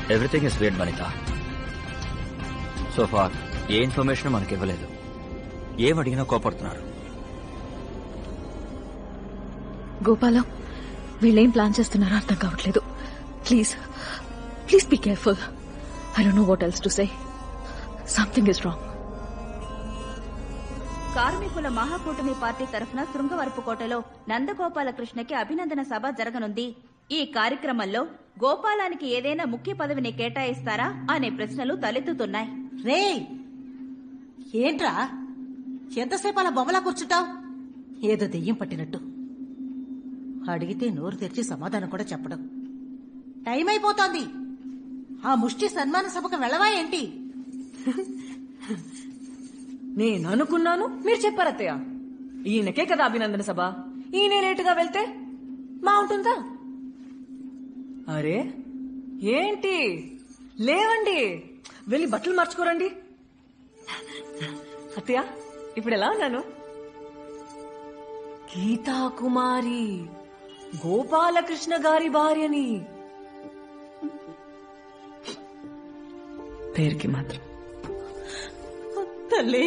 Everything is weird Vanitha so far ఏ information మనకి ఇవ్వలేదు ఏం అడిగినా కోపడుతున్నారు గోపాలం వీళ్ళేం ప్లాన్ చేస్తున్నారో అర్థం కావట్లేదు please please be careful I don't know what else to say something is wrong కార్మికుల మహాకూటమి పార్టీ తరఫున శృంగవరపుకోటలో నందగోపాలకృష్ణకి అభినందన సభ జరగనుంది ఈ కార్యక్రమంలో గోపాలానికి ఏదైనా ముఖ్య పదవిని కేటాయిస్తారా అనే ప్రశ్నలు తలెత్తుతున్నాయి రే ఏంట్రా ఎంతసేపు అలా బొమ్మలా కూర్చుంటావు ఏదో దెయ్యం పట్టినట్టు అడిగితే నోరు తెరిచి సమాధానం కూడా చెప్పడం టైం అయిపోతోంది ఆ ముష్టి సన్మాన సభకు వెళ్ళవా ఏంటి నేను అనుకున్నాను మీరు చెప్పారు అత్తయ్య ఈయనకే కదా అభినందన సభ ఈయనే లేటుగా వెళ్తే బాగుంటుందా అరే ఏంటి లేవండి వెళ్ళి బట్టలు మార్చుకోరండి అత్తయ్య ఇప్పుడు ఎలా ఉన్నాను గీతా కుమారి గోపాలకృష్ణ గారి భార్యని పేరుకి మాత్రం తల్లి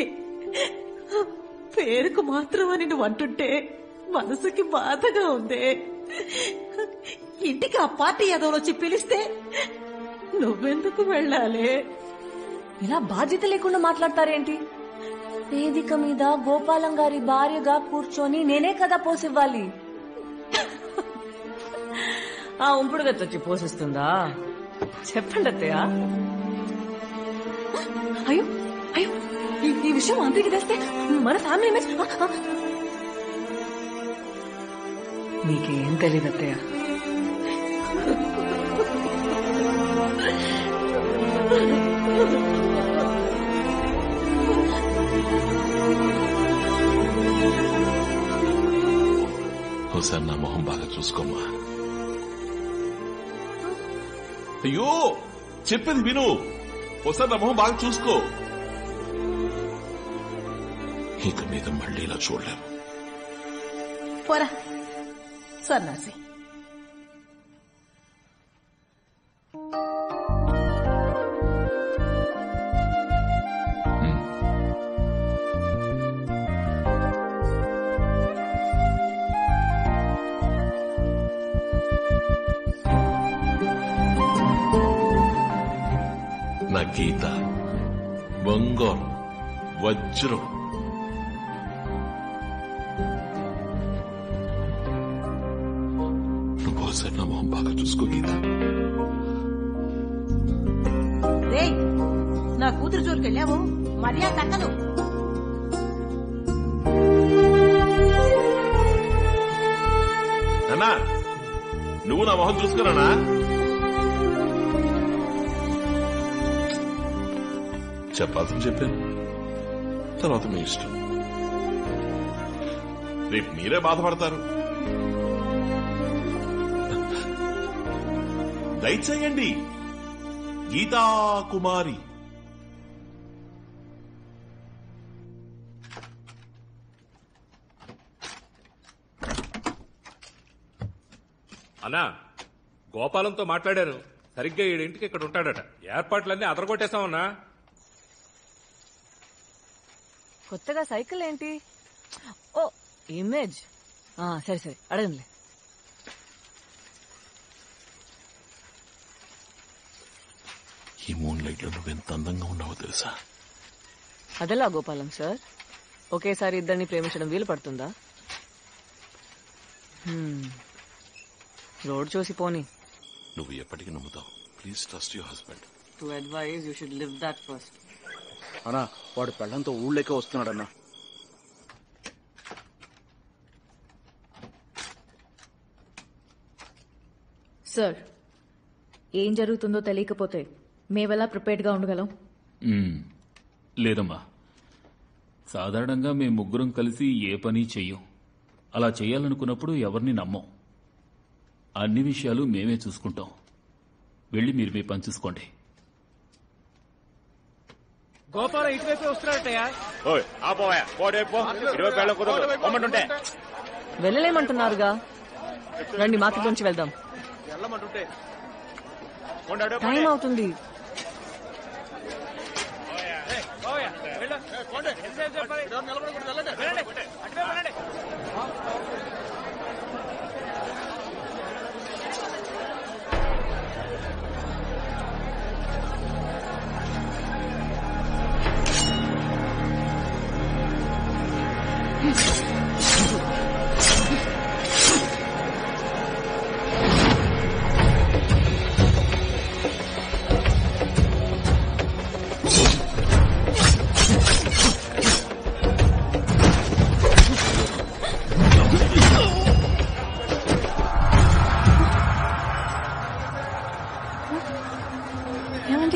పేరుకు మాత్రం అని నువ్వు అంటుంటే మనసుకి బాధగా ఉంది ఇంటికి ఆ పార్టీ యాదవులు వచ్చి పిలిస్తే నువ్వెందుకు వెళ్ళాలి ఇలా బాధ్యత లేకుండా మాట్లాడతారేంటి వేదిక మీద గోపాలం గారి భార్యగా కూర్చొని నేనే కదా పోసివ్వాలి ఆ ఉంపుడు గత్త వచ్చి పోషిస్తుందా చెప్పండి అత్తయ్య అయ్యో అయ్యో ఈ- ఈ విషయం అందరికి తెలిస్తే మన ఫ్యామిలీ ఇమేజ్ ఆ, ఆ. నీకేం తెలియదు అత్తయ్య ఒకసారి నా మొహం బాగా చూసుకోమ్మా అయ్యో చెప్పింది విను ఒకసారి నా మొహం బాగా చూసుకో ఇక మీద మళ్ళీ ఇలా చూడలేము పోరా సన్నాసి నా గీత బంగారం వజ్రం నువ్వు ఒకసారి నా మొహం బాగా చూసుకో గీత రే నా కూతురు జోలికి వెళ్ళావు మర్యాద దక్కదు నాన్నా నువ్వు నా మొహం చూసుకున్నానా చెప్పాల్సింది చెప్పాను తర్వాత మీ ఇష్టం రేపు మీరే బాధపడతారు దయచేయండి గీతా కుమారి అన్నా గోపాలంతో మాట్లాడాను సరిగ్గా ఏడింటికి ఇక్కడ ఉంటాడట ఏర్పాట్లన్నీ అదరగొట్టేశామన్నా కొత్తగా సైకిల్ ఏంటి ఓ ఇమేజ్ ఆ, సరే సరే అడగండి ఈ మూన్ లైట్ లో నువ్వెంత అందంగా ఉన్నావో తెలుసా అదెలా గోపాలం సార్ ఒకేసారి ఇద్దరిని ప్రేమించడం వీలు పడుతుందా హ్మ్. రోడ్ చూసి పోనీ నువ్వు ఎప్పటికీ నమ్ముతావు please trust your husband to advise you should leave that first అన్నా వాడు పెళ్ళంతో ఊళ్ళోకే వస్తున్నాడన్నా సార్ ఏం జరుగుతుందో తెలియకపోతే మేవెలా ప్రిపేర్డ్గా ఉండగలం మ్మ్. లేదమ్మా సాధారణంగా మేము ముగ్గురం కలిసి ఏ పని చెయ్యం అలా చేయాలనుకున్నప్పుడు ఎవరిని నమ్మం అన్ని విషయాలు మేమే చూసుకుంటాం వెళ్ళి మీరు మీ పని చూసుకోండి గోపాలం ఇటువైపే వస్తున్నాడటయ్యా వెళ్ళలేమంటున్నారుగా రండి మార్కెట్ నుంచి వెళ్దాం టైం అవుతుంది ఏమండి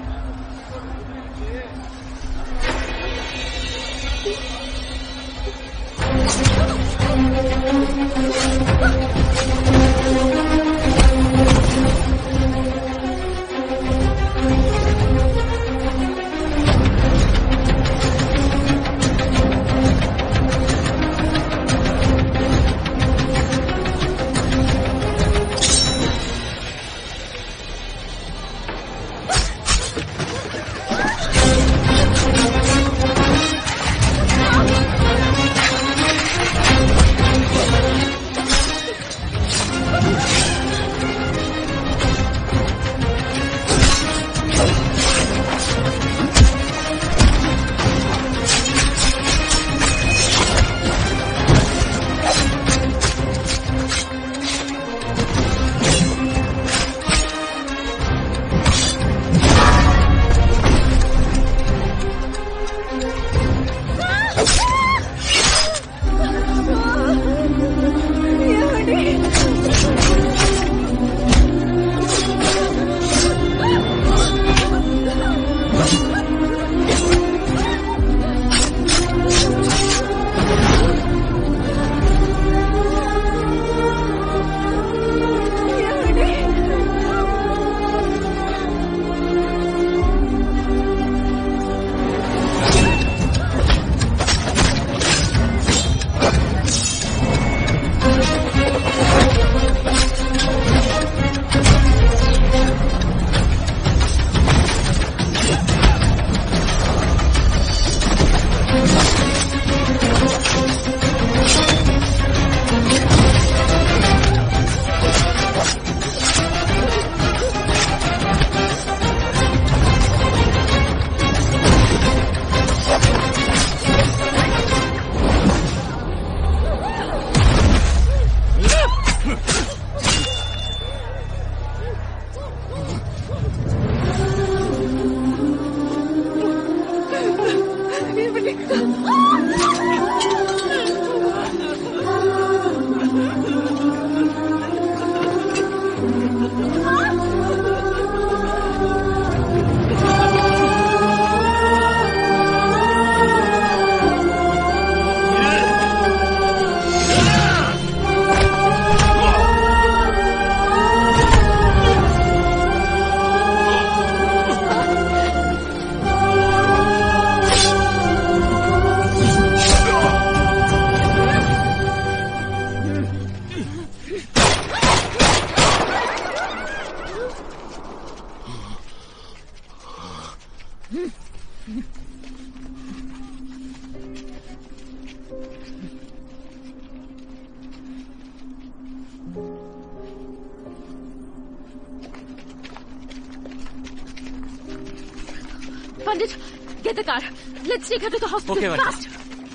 Pandit, get the car. Let's take her to the hospital Okay, Vandit. fast.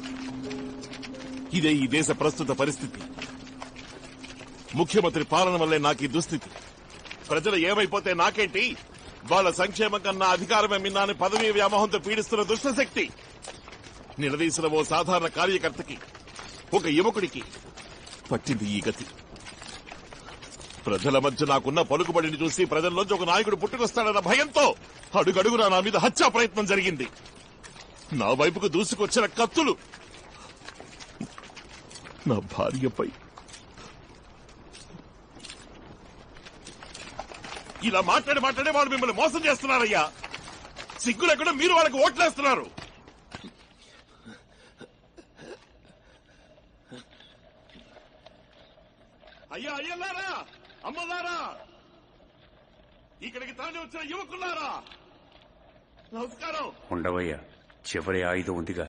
ఇదే ఈ దేశ ప్రస్తుత పరిస్థితి ముఖ్యమంత్రి పాలన వల్లే నాకు ఈ దుస్థితి ప్రజలు ఏమైపోతే నాకేంటి వాళ్ళ సంక్షేమం కన్నా అధికారమే మిన్నాని పదవీ వ్యామోహంతో పీడిస్తున్న దుష్టశక్తి నిలదీసిన ఓ సాధారణ కార్యకర్తకి ఒక యువకుడికి పట్టింది ఈ గతి ప్రజల మధ్య నాకున్న పలుకుబడిని చూసి ప్రజల్లోంచి ఒక నాయకుడు పుట్టుకొస్తాడన్న భయంతో అడుగడుగునా నా మీద హత్యా ప్రయత్నం జరిగింది నా వైపుకు దూసుకొచ్చిన కత్తులు నా భార్యపై ఇలా మాట్లాడి మాట్లాడే వాళ్ళు మిమ్మల్ని మోసం చేస్తున్నారయ్యా సిగ్గు లేకుండా మీరు వాళ్ళకి ఓట్లేస్తున్నారు అయ్యా అయ్యలారా అమ్మలారా ఇక్కడికి తరలి వచ్చిన యువకులారా నమస్కారం ఉండవయ్యా చివరి ఆయుధం ఉందిగా